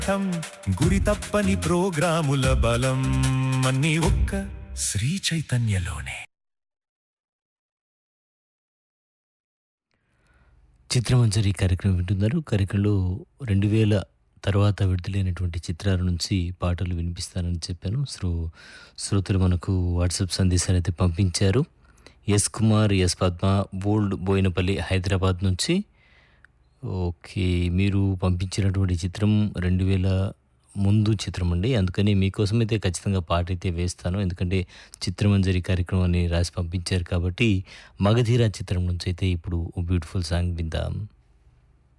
అర్థం గురి తప్పని ప్రోగ్రాముల బలం అన్ని ఒక్క శ్రీ చైతన్యలోనే చిత్రమంజరి కార్యక్రమం వింటున్నారు కార్యక్రమంలో రెండు వేల తర్వాత విడుదలైనటువంటి చిత్రాల నుంచి పాటలు వినిపిస్తానని చెప్పాను శ్రో శ్రోతలు మనకు వాట్సాప్ సందేశాలు అయితే పంపించారు ఎస్ కుమార్ ఎస్ పద్మ బోల్డ్ బోయినపల్లి హైదరాబాద్ నుంచి ఓకే మీరు పంపించినటువంటి చిత్రం రెండు వేల ముందు చిత్రం అండి అందుకని మీకోసం అయితే ఖచ్చితంగా పాట అయితే వేస్తాను ఎందుకంటే చిత్రమంజరి కార్యక్రమాన్ని రాసి పంపించారు కాబట్టి మగధీర చిత్రం నుంచి అయితే ఇప్పుడు బ్యూటిఫుల్ సాంగ్ విందాం